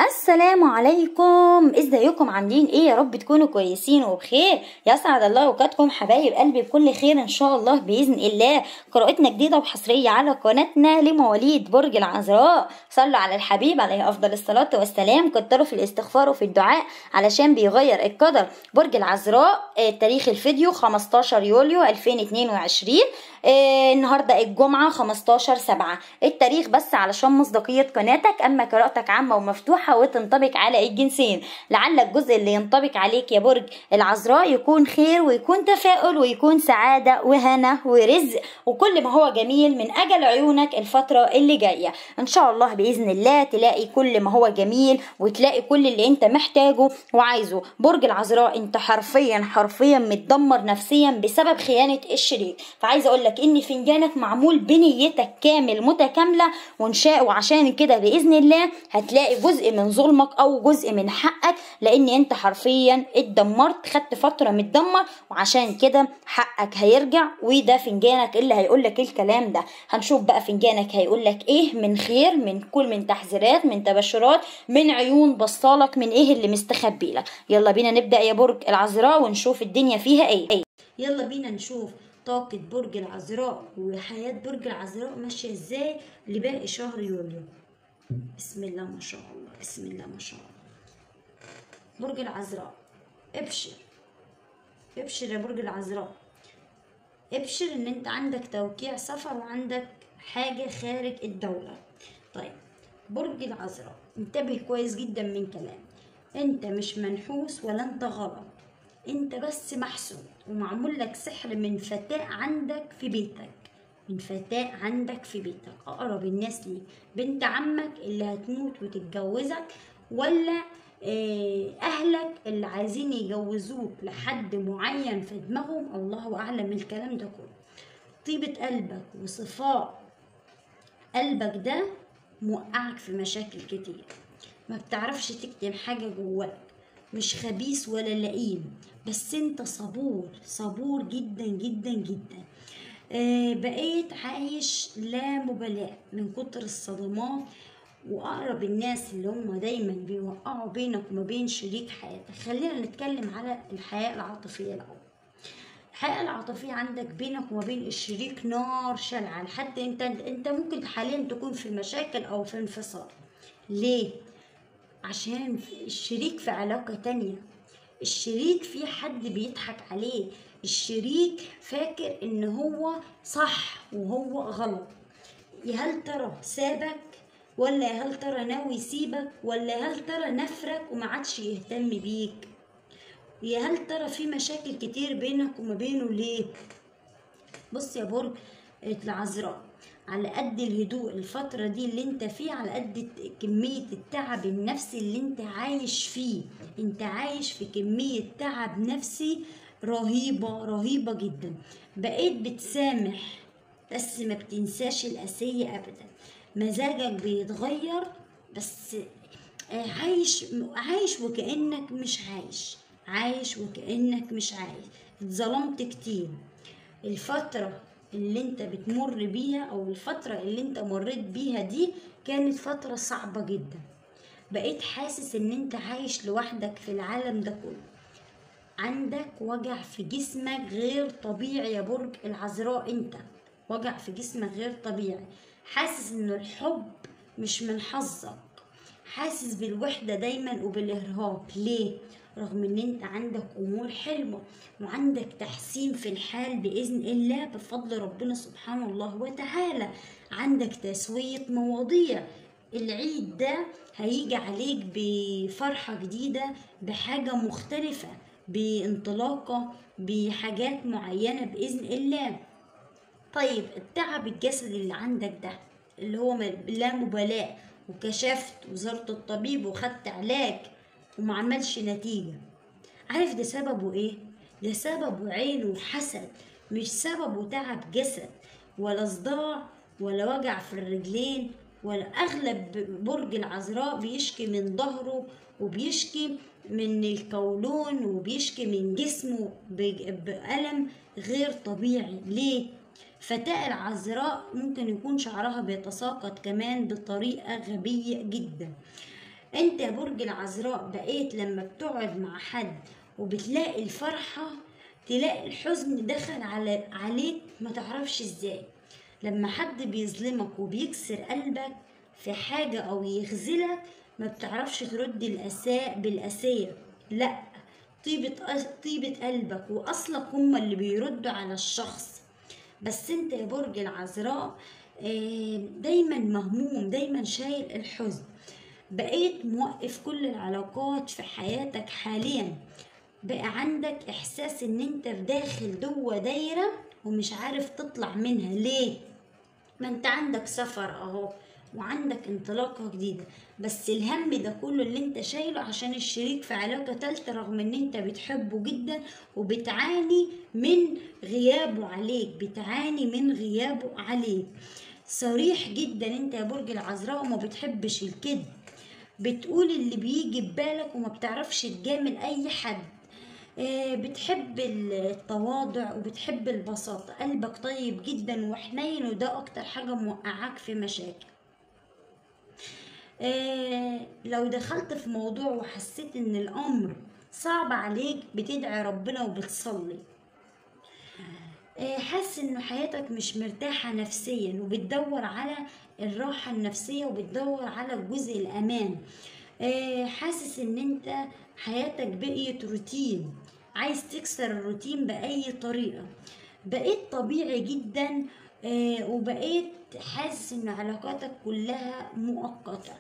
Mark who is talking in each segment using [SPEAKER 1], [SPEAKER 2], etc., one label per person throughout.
[SPEAKER 1] السلام عليكم ازيكم عاملين ايه يا رب تكونوا كويسين وبخير يسعد الله اوقاتكم حبايب قلبي بكل خير ان شاء الله باذن الله قراءتنا جديده وحصريه على قناتنا لمواليد برج العذراء صلوا على الحبيب عليه افضل الصلاه والسلام كتروا في الاستغفار وفي الدعاء علشان بيغير القدر برج العذراء آه، تاريخ الفيديو 15 يوليو 2022 آه، النهارده الجمعه 15 7 التاريخ بس علشان مصداقيه قناتك اما قراءتك عامه ومفتوحه وتنطبق على الجنسين لعل الجزء اللي ينطبق عليك يا برج العذراء يكون خير ويكون تفاؤل ويكون سعاده وهنا ورزق وكل ما هو جميل من اجل عيونك الفتره اللي جايه ان شاء الله باذن الله تلاقي كل ما هو جميل وتلاقي كل اللي انت محتاجه وعايزه برج العذراء انت حرفيا حرفيا متدمر نفسيا بسبب خيانه الشريك فعايزه اقول لك ان فنجانك معمول بنيتك كامل متكامله وانشاء وعشان كده باذن الله هتلاقي جزء من ظلمك او جزء من حقك لان انت حرفيا اتدمرت خدت فتره متدمر وعشان كده حقك هيرجع وده فنجانك اللي هيقول لك الكلام ده هنشوف بقى فنجانك هيقول لك ايه من خير من كل من تحذيرات من تبشرات من عيون بصالك من ايه اللي مستخبي لك يلا بينا نبدا يا برج العذراء ونشوف الدنيا فيها ايه يلا بينا نشوف طاقة برج العذراء وحياة برج العذراء ماشية ازاي لباقي شهر يوليو بسم الله ما شاء الله بسم الله ما شاء الله برج العذراء ابشر ابشر يا برج العذراء ابشر ان انت عندك توقيع سفر وعندك حاجة خارج الدولة طيب برج العذراء انتبه كويس جدا من كلام انت مش منحوس ولا انت غلط انت بس محسود ومعمول لك سحر من فتاة عندك في بيتك من فتاة عندك في بيتك أقرب الناس ليك بنت عمك اللي هتموت وتتجوزك ولا آه، أهلك اللي عايزين يجوزوك لحد معين في دماغهم الله أعلم الكلام ده كله طيبة قلبك وصفاء قلبك ده موقعك في مشاكل كتير ما بتعرفش تكتم حاجة جواك مش خبيث ولا لئيم بس انت صبور صبور جدا جدا جدا آه، بقيت عايش لا مبالاة من كتر الصدمات وأقرب الناس اللي هم دايما بيوقعوا بينك وما بين شريك حياتك خلينا نتكلم على الحياة العاطفية الأول الحياة العاطفية عندك بينك وما بين الشريك نار شلعة لحد انت انت ممكن حاليا تكون في مشاكل أو في انفصال ليه؟ عشان الشريك في علاقة تانية الشريك في حد بيضحك عليه الشريك فاكر ان هو صح وهو غلط يا هل ترى سابك ولا يا هل ترى ناوي يسيبك ولا يا هل ترى نفرك وما عادش يهتم بيك يا هل ترى في مشاكل كتير بينك وما بينه ليه بص يا برج العذراء على قد الهدوء الفترة دي اللي انت فيه على قد كمية التعب النفسي اللي انت عايش فيه انت عايش في كمية تعب نفسي رهيبة رهيبة جدا بقيت بتسامح بس ما بتنساش الأسية أبدا مزاجك بيتغير بس آه، عايش عايش وكأنك مش عايش عايش وكأنك مش عايش اتظلمت كتير الفترة اللي انت بتمر بيها او الفترة اللي انت مريت بيها دي كانت فترة صعبة جدا بقيت حاسس ان انت عايش لوحدك في العالم ده كله عندك وجع في جسمك غير طبيعي يا برج العذراء انت وجع في جسمك غير طبيعي حاسس ان الحب مش من حظك حاسس بالوحدة دايما وبالإرهاق ليه؟ رغم ان انت عندك امور حلوة وعندك تحسين في الحال بإذن الله بفضل ربنا سبحانه الله وتعالى عندك تسوية مواضيع العيد ده هيجي عليك بفرحة جديدة بحاجة مختلفة بانطلاقة بحاجات معينة بإذن الله طيب التعب الجسدي اللي عندك ده اللي هو م- لا مبالاة وكشفت وزرت الطبيب وخدت علاج وما عملش نتيجة عارف ده سببه ايه؟ ده سببه عين وحسد مش سببه تعب جسد ولا صداع ولا وجع في الرجلين ولا اغلب برج العذراء بيشكي من ظهره وبيشكي من القولون وبيشكي من جسمه بج- بألم غير طبيعي ليه؟ فتاة العذراء ممكن يكون شعرها بيتساقط كمان بطريقة غبية جدا انت يا برج العذراء بقيت لما بتقعد مع حد وبتلاقي الفرحة تلاقي الحزن دخل على عليك ما تعرفش ازاي لما حد بيظلمك وبيكسر قلبك في حاجة او يخذلك ما بتعرفش ترد الاساء بالاسية لا طيبة طيبة قلبك واصلك هما اللي بيردوا على الشخص بس انت يا برج العذراء آه، دايما مهموم دايما شايل الحزن بقيت موقف كل العلاقات في حياتك حاليا بقى عندك احساس ان انت في داخل جوه دايره ومش عارف تطلع منها ليه ما انت عندك سفر اهو وعندك انطلاقة جديدة بس الهم ده كله اللي انت شايله عشان الشريك في علاقة تالتة رغم ان انت بتحبه جدا وبتعاني من غيابه عليك بتعاني من غيابه عليك صريح جدا انت يا برج العذراء وما بتحبش الكذب بتقول اللي بيجي ببالك وما بتعرفش تجامل اي حد آه، بتحب التواضع وبتحب البساطة قلبك طيب جدا وحنين وده اكتر حاجة موقعاك في مشاكل آه، لو دخلت في موضوع وحسيت ان الامر صعب عليك بتدعي ربنا وبتصلي آه، حاسس ان حياتك مش مرتاحة نفسيا وبتدور على الراحة النفسية وبتدور على جزء الامان آه، حاسس ان انت حياتك بقيت روتين عايز تكسر الروتين بأي طريقة بقيت طبيعي جدا آه، وبقيت حاسس ان علاقاتك كلها مؤقتة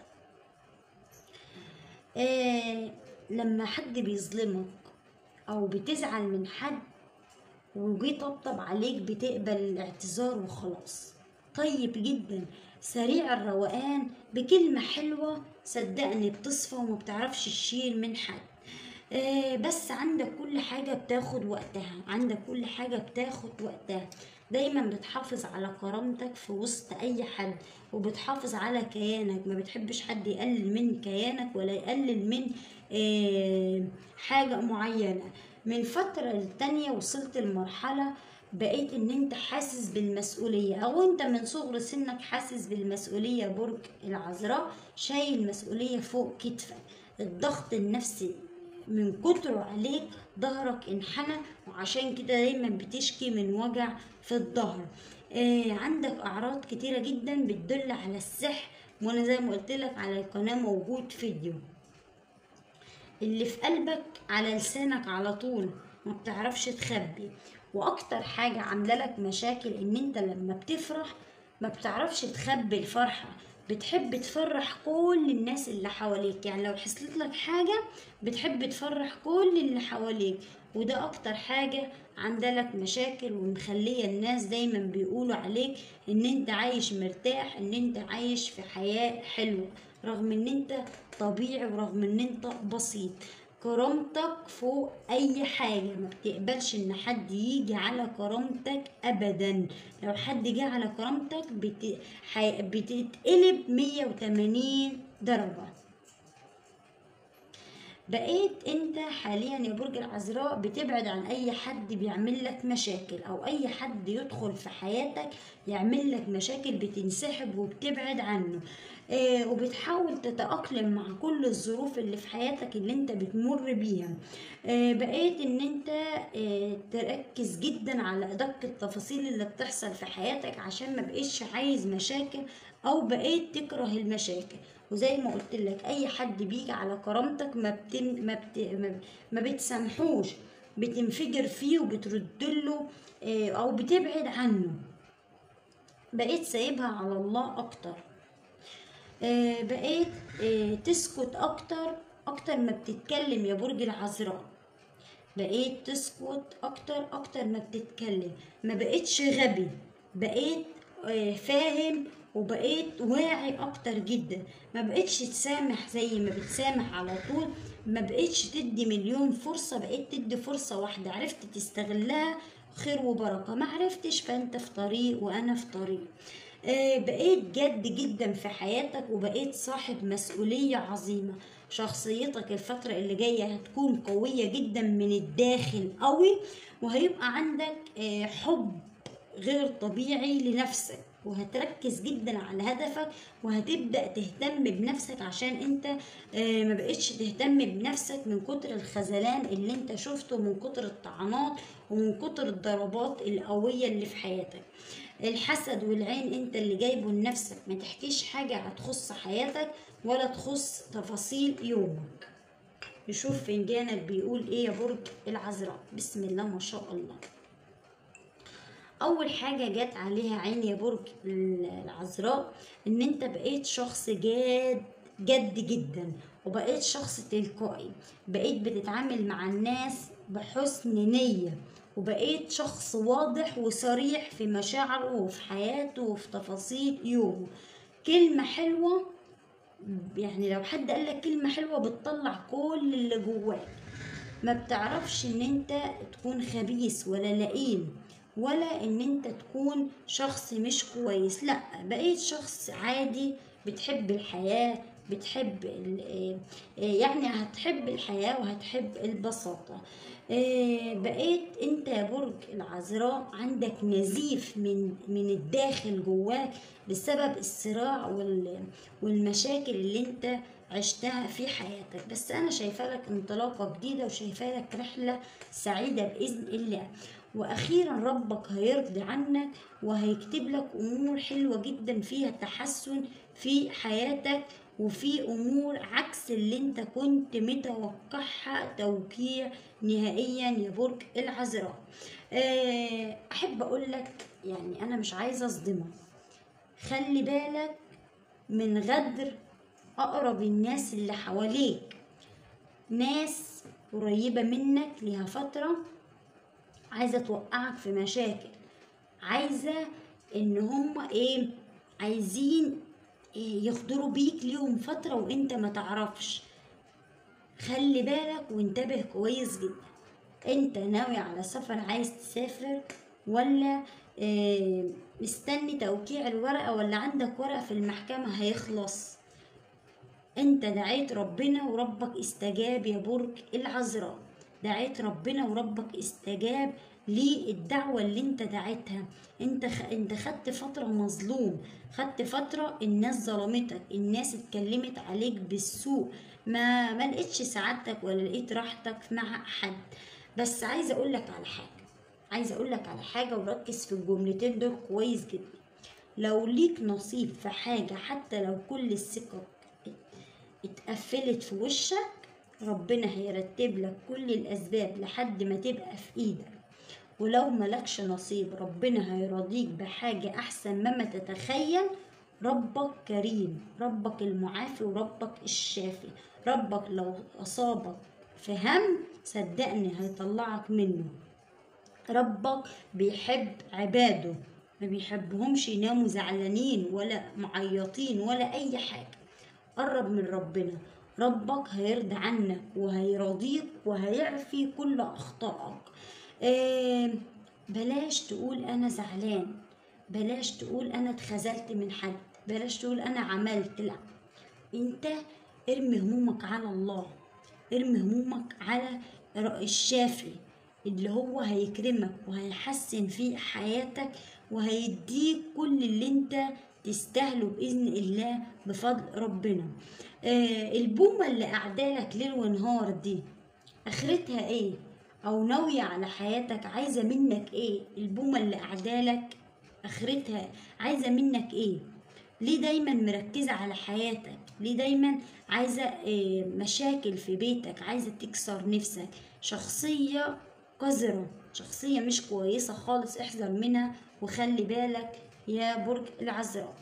[SPEAKER 1] آه، لما حد بيظلمك او بتزعل من حد وجي طبطب عليك بتقبل الاعتذار وخلاص طيب جدا سريع الروقان بكلمة حلوة صدقني بتصفى وما بتعرفش تشيل من حد آه، بس عندك كل حاجة بتاخد وقتها عندك كل حاجة بتاخد وقتها دايما بتحافظ على كرامتك في وسط اي حد وبتحافظ على كيانك ما بتحبش حد يقلل من كيانك ولا يقلل من آه، حاجة معينة من فترة للتانية وصلت لمرحلة بقيت ان انت حاسس بالمسؤولية او انت من صغر سنك حاسس بالمسؤولية برج العذراء شايل مسؤولية فوق كتفك الضغط النفسي من كتره عليك ظهرك انحنى وعشان كده دايما بتشكي من وجع في الظهر آه عندك اعراض كتيرة جدا بتدل على السحر وانا زي ما قلت لك على القناة موجود فيديو اللي في قلبك على لسانك على طول ما بتعرفش تخبي واكتر حاجة عاملة لك مشاكل ان انت لما بتفرح ما بتعرفش تخبي الفرحة بتحب تفرح كل الناس اللي حواليك يعني لو حصلت لك حاجة بتحب تفرح كل اللي حواليك وده اكتر حاجة عندلك مشاكل ومخلية الناس دايما بيقولوا عليك ان انت عايش مرتاح ان انت عايش في حياة حلوة رغم ان انت طبيعي ورغم ان انت بسيط كرامتك فوق اي حاجة ما بتقبلش ان حد يجي على كرامتك ابدا لو حد جه على كرامتك بت... حي... بتتقلب 180 درجة بقيت انت حاليا يا برج العذراء بتبعد عن اي حد بيعمل لك مشاكل او اي حد يدخل في حياتك يعمل لك مشاكل بتنسحب وبتبعد عنه آه وبتحاول تتأقلم مع كل الظروف اللي في حياتك اللي انت بتمر بيها آه بقيت ان انت آه تركز جدا على ادق التفاصيل اللي بتحصل في حياتك عشان ما بقيتش عايز مشاكل او بقيت تكره المشاكل وزي ما قلت لك اي حد بيجي على كرامتك ما بتم ما, بت... ما, ما بتسامحوش بتنفجر فيه وبترد له آه او بتبعد عنه بقيت سايبها على الله اكتر آه بقيت آه تسكت اكتر اكتر ما بتتكلم يا برج العذراء بقيت تسكت اكتر اكتر ما بتتكلم ما بقيتش غبي بقيت آه فاهم وبقيت واعي اكتر جدا ما بقيتش تسامح زي ما بتسامح على طول ما بقيتش تدي مليون فرصة بقيت تدي فرصة واحدة عرفت تستغلها خير وبركة ما عرفتش فانت في طريق وانا في طريق آه بقيت جد جدا في حياتك وبقيت صاحب مسؤولية عظيمة شخصيتك الفترة اللي جاية هتكون قوية جدا من الداخل قوي وهيبقى عندك آه حب غير طبيعي لنفسك وهتركز جدا على هدفك وهتبدأ تهتم بنفسك عشان انت آه، ما بقتش تهتم بنفسك من كتر الخذلان اللي انت شفته من كتر الطعنات ومن كتر الضربات القوية اللي في حياتك الحسد والعين انت اللي جايبه لنفسك ما تحكيش حاجة هتخص حياتك ولا تخص تفاصيل يومك نشوف فنجانك بيقول ايه يا برج العذراء بسم الله ما شاء الله اول حاجه جت عليها عين يا برج العذراء ان انت بقيت شخص جاد جد جدا وبقيت شخص تلقائي بقيت بتتعامل مع الناس بحسن نيه وبقيت شخص واضح وصريح في مشاعره وفي حياته وفي تفاصيل يومه كلمة حلوة يعني لو حد قال لك كلمة حلوة بتطلع كل اللي جواك ما بتعرفش ان انت تكون خبيث ولا لئيم ولا ان انت تكون شخص مش كويس لا بقيت شخص عادي بتحب الحياة بتحب ال- يعني هتحب الحياة وهتحب البساطة آه، بقيت انت يا برج العذراء عندك نزيف من من الداخل جواك بسبب الصراع وال- والمشاكل اللي انت عشتها في حياتك بس انا شايفه لك انطلاقه جديده وشايفه لك رحله سعيده باذن الله واخيرا ربك هيرضي عنك وهيكتب لك امور حلوه جدا فيها تحسن في حياتك وفي امور عكس اللي انت كنت متوقعها توقيع نهائيا يا برج العذراء آه، احب اقول لك يعني انا مش عايزه اصدمك خلي بالك من غدر اقرب الناس اللي حواليك ناس قريبه منك ليها فتره عايزه توقعك في مشاكل عايزه ان هم ايه عايزين إيه يخضروا بيك ليهم فتره وانت ما تعرفش خلي بالك وانتبه كويس جدا انت ناوي على سفر عايز تسافر ولا إيه مستني توقيع الورقه ولا عندك ورقه في المحكمه هيخلص انت دعيت ربنا وربك استجاب يا برج العذراء دعيت ربنا وربك استجاب للدعوة اللي انت دعيتها انت خ... انت خدت فترة مظلوم خدت فترة الناس ظلمتك الناس اتكلمت عليك بالسوء ما ما لقيتش سعادتك ولا لقيت راحتك مع حد بس عايزة اقول لك على حاجة عايزة اقول لك على حاجة وركز في الجملتين دول كويس جدا لو ليك نصيب في حاجة حتى لو كل الثقة اتقفلت في وشك ربنا هيرتب لك كل الأسباب لحد ما تبقى في إيدك ولو ملكش نصيب ربنا هيرضيك بحاجة أحسن مما تتخيل ربك كريم ربك المعافي وربك الشافي ربك لو أصابك في هم صدقني هيطلعك منه ربك بيحب عباده ما بيحبهمش يناموا زعلانين ولا معيطين ولا أي حاجة قرب من ربنا ربك هيرضى عنك وهيرضيك وهيعفي كل أخطائك آه بلاش تقول أنا زعلان بلاش تقول أنا اتخذلت من حد بلاش تقول أنا عملت لا أنت ارمي همومك على الله ارمي همومك على الشافي اللي هو هيكرمك وهيحسن في حياتك وهيديك كل اللي انت تستاهله بإذن الله بفضل ربنا آه البومة اللي قعدالك ليل ونهار دي آخرتها ايه أو ناوية على حياتك عايزة منك ايه البومة اللي قعدالك آخرتها عايزة منك ايه ليه دايما مركزة على حياتك ليه دايما عايزة آه مشاكل في بيتك عايزة تكسر نفسك شخصية قذرة شخصية مش كويسة خالص احذر منها وخلي بالك يا برج العذراء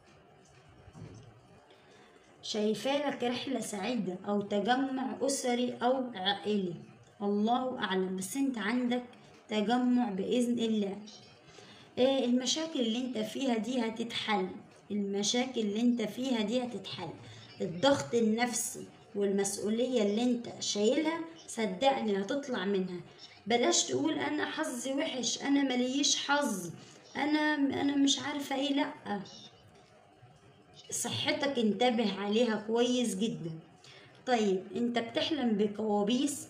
[SPEAKER 1] شايفالك رحلة سعيدة أو تجمع أسري أو عائلي الله أعلم بس أنت عندك تجمع بإذن الله إيه المشاكل اللي انت فيها دي هتتحل المشاكل اللي انت فيها دي هتتحل الضغط النفسي والمسؤولية اللي انت شايلها صدقني هتطلع منها بلاش تقول انا حظي وحش انا مليش حظ انا انا مش عارفة ايه لأ صحتك انتبه عليها كويس جدا طيب انت بتحلم بكوابيس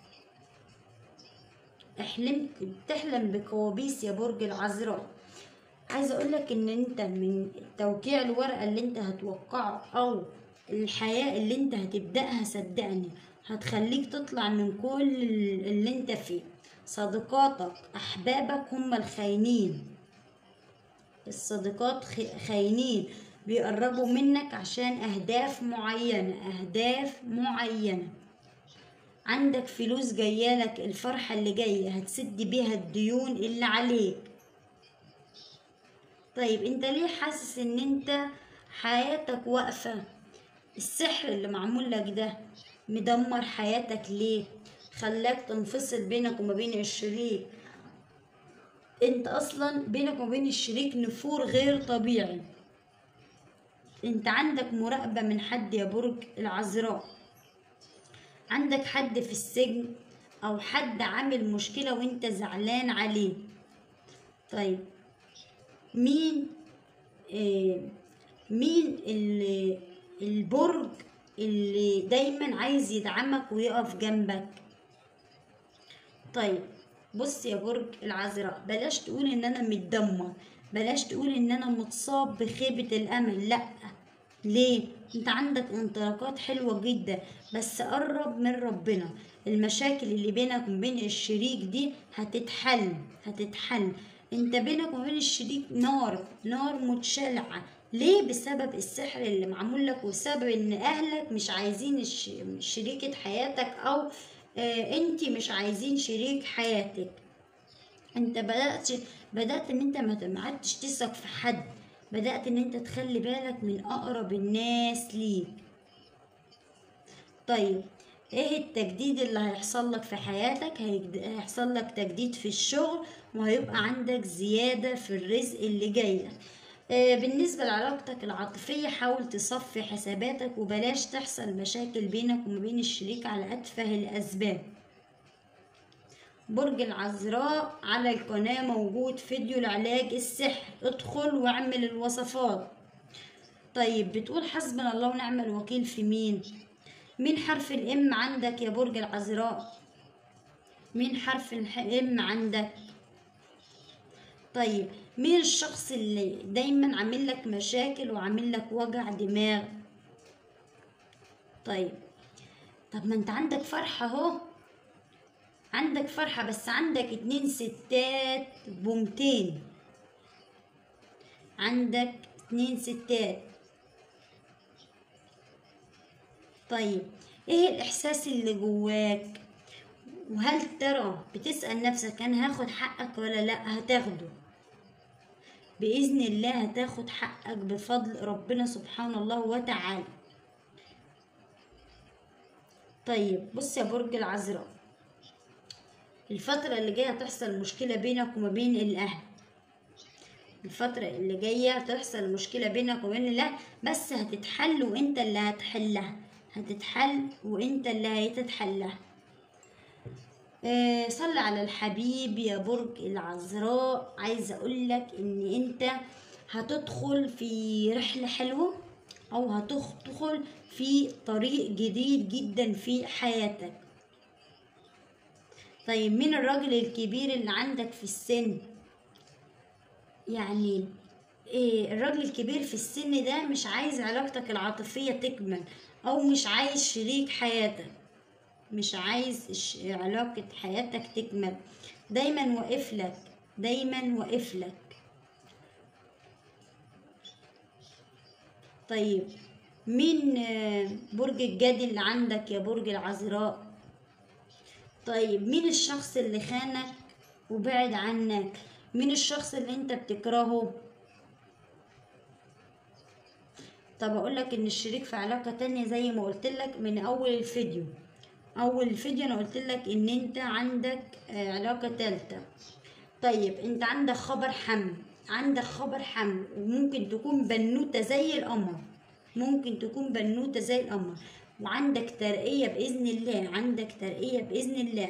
[SPEAKER 1] احلمت بتحلم بكوابيس يا برج العذراء عايزه اقول لك ان انت من توقيع الورقه اللي انت هتوقعه او الحياه اللي انت هتبداها صدقني هتخليك تطلع من كل اللي انت فيه صديقاتك احبابك هم الخاينين الصديقات خ- خاينين بيقربوا منك عشان اهداف معينه اهداف معينه عندك فلوس جايالك الفرحه اللي جايه هتسد بيها الديون اللي عليك طيب انت ليه حاسس ان انت حياتك واقفة السحر اللي معمول لك ده مدمر حياتك ليه خلاك تنفصل بينك وما بين الشريك انت اصلا بينك وما بين الشريك نفور غير طبيعي انت عندك مراقبة من حد يا برج العذراء عندك حد في السجن او حد عامل مشكلة وانت زعلان عليه طيب مين آه مين اللي البرج اللي دايما عايز يدعمك ويقف جنبك طيب بص يا برج العذراء بلاش تقول ان انا متدمر بلاش تقول ان انا متصاب بخيبة الامل لا ليه انت عندك انطلاقات حلوة جدا بس قرب من ربنا المشاكل اللي بينك وبين الشريك دي هتتحل هتتحل انت بينك وبين الشريك نار نار متشلعة ليه بسبب السحر اللي معمول لك وسبب ان اهلك مش عايزين الش... شريكة حياتك او آه انت مش عايزين شريك حياتك انت بدأت بدأت ان انت ما ما عدتش تثق في حد بدأت ان انت تخلي بالك من اقرب الناس ليك طيب ايه التجديد اللي هيحصل لك في حياتك هيجد- هيحصل لك تجديد في الشغل وهيبقى عندك زيادة في الرزق اللي جاي لك آه، بالنسبة لعلاقتك العاطفية حاول تصفي حساباتك وبلاش تحصل مشاكل بينك وما بين الشريك على أتفه الأسباب برج العذراء على القناة موجود فيديو لعلاج السحر ادخل واعمل الوصفات طيب بتقول حسبنا الله ونعم الوكيل في مين مين حرف الام عندك يا برج العذراء مين حرف الام عندك طيب مين الشخص اللي دايما عامل لك مشاكل وعامل لك وجع دماغ طيب طب ما انت عندك فرحة اهو عندك فرحة بس عندك اتنين ستات بومتين عندك اتنين ستات طيب ايه الاحساس اللي جواك وهل ترى بتسأل نفسك انا هاخد حقك ولا لا هتاخده بإذن الله هتاخد حقك بفضل ربنا سبحانه الله وتعالى طيب بص يا برج العذراء الفترة اللي جاية هتحصل مشكلة بينك وما بين الأهل الفترة اللي جاية هتحصل مشكلة بينك وبين الأهل بس هتتحل وانت اللي هتحلها هتتحل وانت اللي هتتحلها آه، صلي على الحبيب يا برج العذراء عايزة اقولك ان انت هتدخل في رحلة حلوة او هتدخل في طريق جديد جدا في حياتك طيب مين الراجل الكبير اللي عندك في السن يعني إيه الراجل الكبير في السن ده مش عايز علاقتك العاطفية تكمل او مش عايز شريك حياتك مش عايز الش- علاقة حياتك تكمل دايما واقف لك دايما واقف لك طيب مين آه، برج الجدي اللي عندك يا برج العذراء طيب مين الشخص اللي خانك وبعد عنك مين الشخص اللي انت بتكرهه طب اقول لك ان الشريك في علاقة تانية زي ما قلت لك من اول الفيديو اول الفيديو انا قلت لك ان انت عندك آه، علاقة تالتة طيب انت عندك خبر حمل عندك خبر حمل وممكن تكون بنوتة زي القمر ممكن تكون بنوتة زي القمر وعندك ترقية بإذن الله عندك ترقية بإذن الله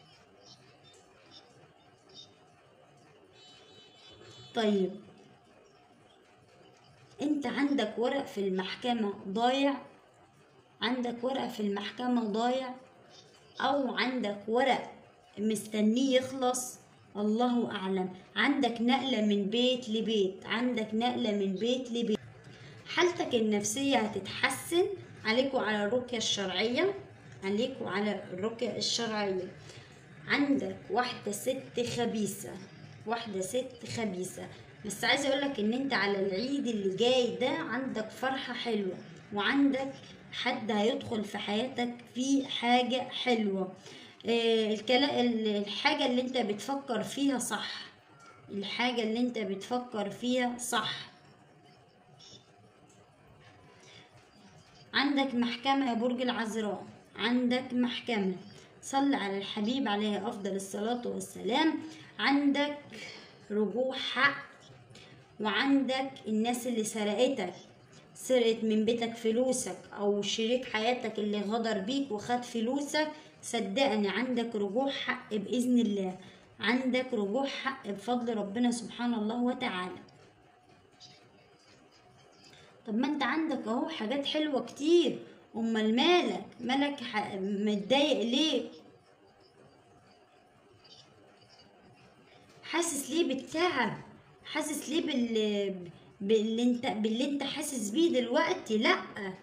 [SPEAKER 1] طيب انت عندك ورق في المحكمة ضايع عندك ورق في المحكمة ضايع او عندك ورق مستنيه يخلص الله أعلم عندك نقلة من بيت لبيت عندك نقلة من بيت لبيت حالتك النفسية هتتحسن عليكوا على الرقية الشرعية عليكوا على الرقية الشرعية عندك واحدة ست خبيثة واحدة ست خبيثة بس عايزة اقولك ان انت على العيد اللي جاي ده عندك فرحة حلوة وعندك حد هيدخل في حياتك في حاجة حلوة آه، الكلا- ال- الحاجة اللي انت بتفكر فيها صح الحاجة اللي انت بتفكر فيها صح عندك محكمة يا برج العذراء عندك محكمة صل على الحبيب عليه أفضل الصلاة والسلام عندك رجوع حق وعندك الناس اللي سرقتك سرقت من بيتك فلوسك أو شريك حياتك اللي غدر بيك وخد فلوسك صدقني عندك رجوع حق بإذن الله عندك رجوع حق بفضل ربنا سبحانه الله وتعالى طب ما انت عندك اهو حاجات حلوة كتير امال مالك مالك ح- متضايق ليه حاسس ليه بالتعب حاسس ليه بال باللي انت باللي انت حاسس بيه دلوقتي لا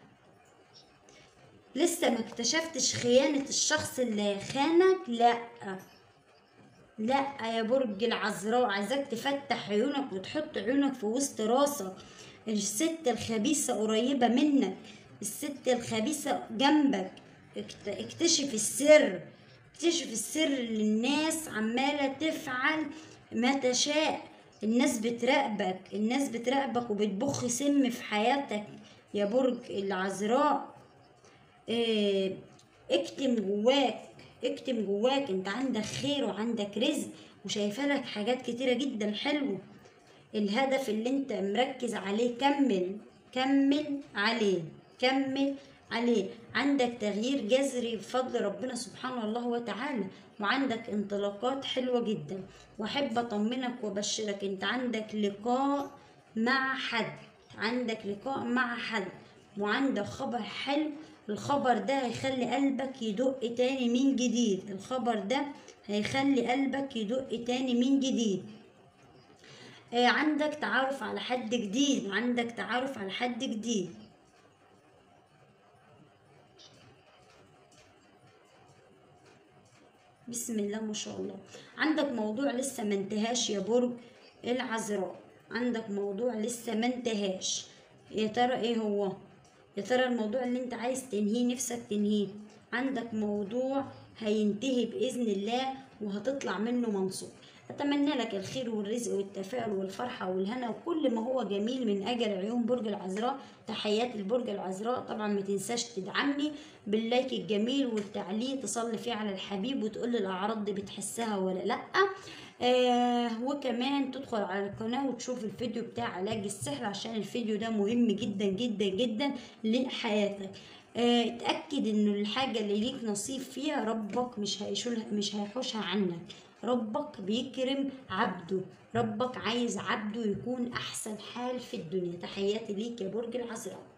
[SPEAKER 1] لسه ما اكتشفتش خيانة الشخص اللي خانك لا لا يا برج العذراء عايزاك تفتح عيونك وتحط عيونك في وسط راسك الست الخبيثة قريبة منك الست الخبيثة جنبك اكت- اكتشف السر اكتشف السر اللي الناس عمالة تفعل ما تشاء الناس بتراقبك الناس بتراقبك وبتبخ سم في حياتك يا برج العذراء إيه، اكتم جواك اكتم جواك انت عندك خير وعندك رزق وشايفه لك حاجات كتيره جدا حلوه الهدف اللي انت مركز عليه كمل كمل عليه كمل عليه عندك تغيير جذري بفضل ربنا سبحانه الله وتعالى وعندك انطلاقات حلوة جدا واحب اطمنك وابشرك انت عندك لقاء مع حد عندك لقاء مع حد وعندك خبر حلو الخبر ده هيخلي قلبك يدق تاني من جديد الخبر ده هيخلي قلبك يدق تاني من جديد آه، عندك تعرف على حد جديد عندك تعرف على حد جديد بسم الله ما شاء الله عندك موضوع لسه ما انتهاش يا برج العذراء عندك موضوع لسه ما انتهاش يا ترى ايه هو يا ترى الموضوع اللي انت عايز تنهيه نفسك تنهيه عندك موضوع هينتهي بإذن الله وهتطلع منه منصور أتمنى لك الخير والرزق والتفاؤل والفرحة والهنا وكل ما هو جميل من أجل عيون برج العذراء تحيات البرج العذراء طبعا ما تنساش تدعمني باللايك الجميل والتعليق تصلي فيه على الحبيب وتقول لي الأعراض دي بتحسها ولا لأ آه وكمان تدخل على القناة وتشوف الفيديو بتاع علاج السحر عشان الفيديو ده مهم جدا جدا جدا لحياتك آه، اتأكد انه الحاجة اللي ليك نصيب فيها ربك مش هيشولها مش هيحوشها عنك ربك بيكرم عبده ربك عايز عبده يكون احسن حال في الدنيا تحياتي ليك يا برج العذراء